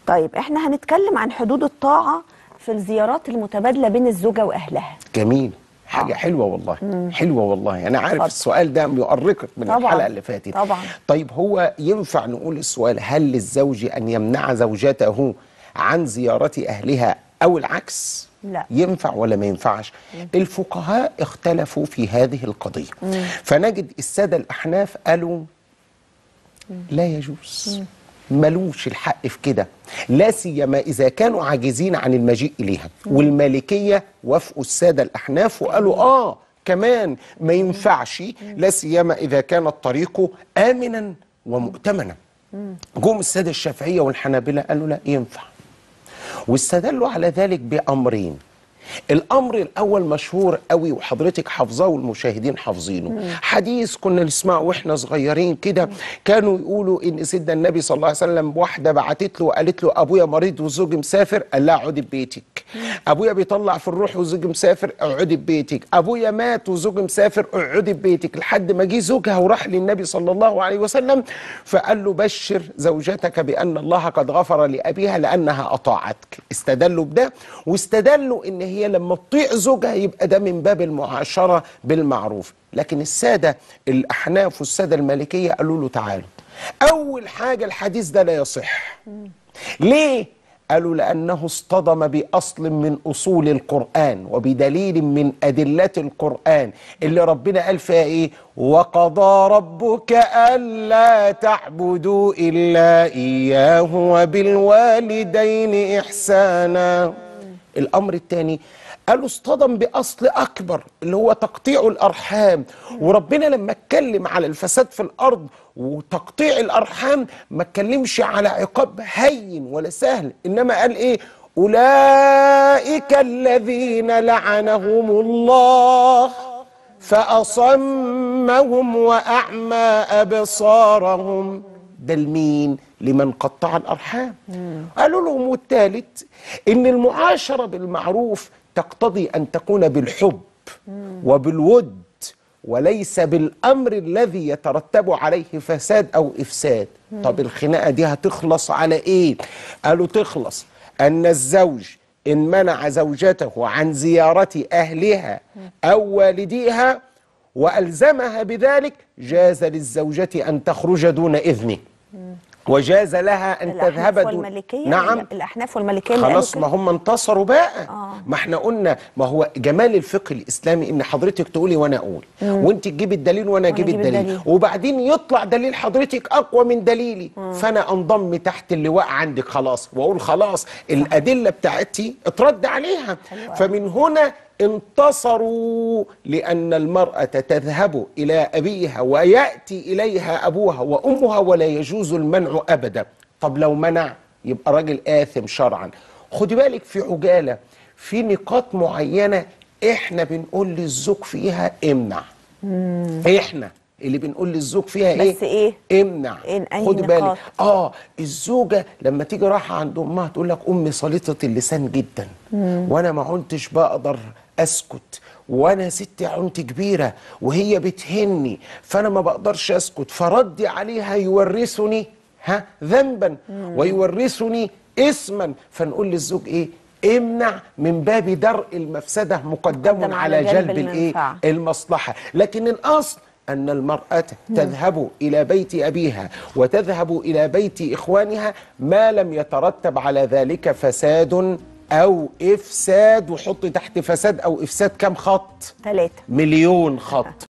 طيب احنا هنتكلم عن حدود الطاعه في الزيارات المتبادله بين الزوجه واهلها جميل حاجة حلوة والله حلوة والله أنا عارف اتفضل. السؤال ده يؤرقك من طبعاً. الحلقة اللي فاتت طبعاً. طيب هو ينفع نقول السؤال هل للزوج أن يمنع زوجته عن زيارة أهلها أو العكس؟ لا. ينفع ولا ما ينفعش؟ الفقهاء اختلفوا في هذه القضية فنجد السادة الأحناف قالوا لا يجوز ملوش الحق في كده لا سيما اذا كانوا عاجزين عن المجيء اليها والمالكيه وافقوا الساده الاحناف وقالوا اه كمان ما ينفعش لا سيما اذا كان الطريق امنا ومؤتمنا جم الساده الشافعيه والحنابله قالوا لا ينفع واستدلوا على ذلك بامرين الامر الاول مشهور قوي وحضرتك حافظاه والمشاهدين حافظينه حديث كنا نسمعه واحنا صغيرين كده كانوا يقولوا ان سيدنا النبي صلى الله عليه وسلم واحده بعتت له وقالت له ابويا مريض وزوجي مسافر قال لها اقعدي ببيتك ابويا بيطلع في الروح وزوجي مسافر اقعدي ببيتك ابويا مات وزوجي مسافر اقعدي ببيتك لحد ما جه زوجها وراح للنبي صلى الله عليه وسلم فقال له بشر زوجتك بان الله قد غفر لابيها لانها اطاعتك استدلوا بده واستدلوا ان هي لما تطيع زوجها يبقى ده من باب المعاشره بالمعروف لكن الساده الاحناف والساده المالكيه قالوا له تعالوا اول حاجه الحديث ده لا يصح ليه قالوا لأنه اصطدم بأصل من أصول القرآن وبدليل من أدلة القرآن اللي ربنا قال فيها إيه وقضى ربك ألا تعبدوا إلا إياه وبالوالدين إحسانا الأمر الثاني قالوا اصطدم بأصل أكبر اللي هو تقطيع الأرحام وربنا لما اتكلم على الفساد في الأرض وتقطيع الأرحام ما اتكلمش على عقاب هين ولا سهل إنما قال إيه أولئك الذين لعنهم الله فأصمهم وأعمى أبصارهم ده لمين؟ لمن قطع الأرحام قالوا لهم والثالث إن المعاشرة بالمعروف تقتضي أن تكون بالحب وبالود وليس بالأمر الذي يترتب عليه فساد أو إفساد طب الخناقة دي هتخلص على إيه؟ قالوا تخلص أن الزوج إن منع زوجته عن زيارة أهلها أو والديها وألزمها بذلك جاز للزوجة أن تخرج دون إذنه وجاز لها أن تذهب الأحناف دون والمالكيه نعم الأحناف والمالكيه اللي خلاص قالوا ما هم انتصروا بقى آه. ما احنا قلنا ما هو جمال الفقه الاسلامي ان حضرتك تقولي وانا اقول وانت تجيبي الدليل وانا اجيب أجيب الدليل. الدليل. وبعدين يطلع دليل حضرتك اقوى من دليلي فانا انضم تحت اللواء عندك خلاص واقول خلاص الادله بتاعتي اترد عليها فمن هنا انتصروا لأن المرأة تذهب إلى أبيها ويأتي إليها أبوها وأمها ولا يجوز المنع أبدا طب لو منع يبقى راجل آثم شرعا خدي بالك في عجالة في نقاط معينة احنا بنقول للزوج فيها امنع احنا اللي بنقول للزوج فيها ايه بس إيه؟ امنع إن أي خدي بالك نقاط؟ اه الزوجه لما تيجي رايحه عند امها تقول لك امي سليطه اللسان جدا وانا ما كنتش بقدر اسكت وانا ست عنت كبيره وهي بتهني فانا ما بقدرش اسكت فردي عليها يورثني ها ذنبا ويورثني اسما فنقول للزوج ايه امنع من باب درء المفسده مقدم, مقدم على على جلب جلب الايه المنفعة. المصلحة لكن الأصل أن المرأة تذهب إلى بيت أبيها وتذهب إلى بيت إخوانها ما لم يترتب على ذلك فساد أو إفساد وحط تحت فساد أو إفساد كم خط ثلاثة مليون خط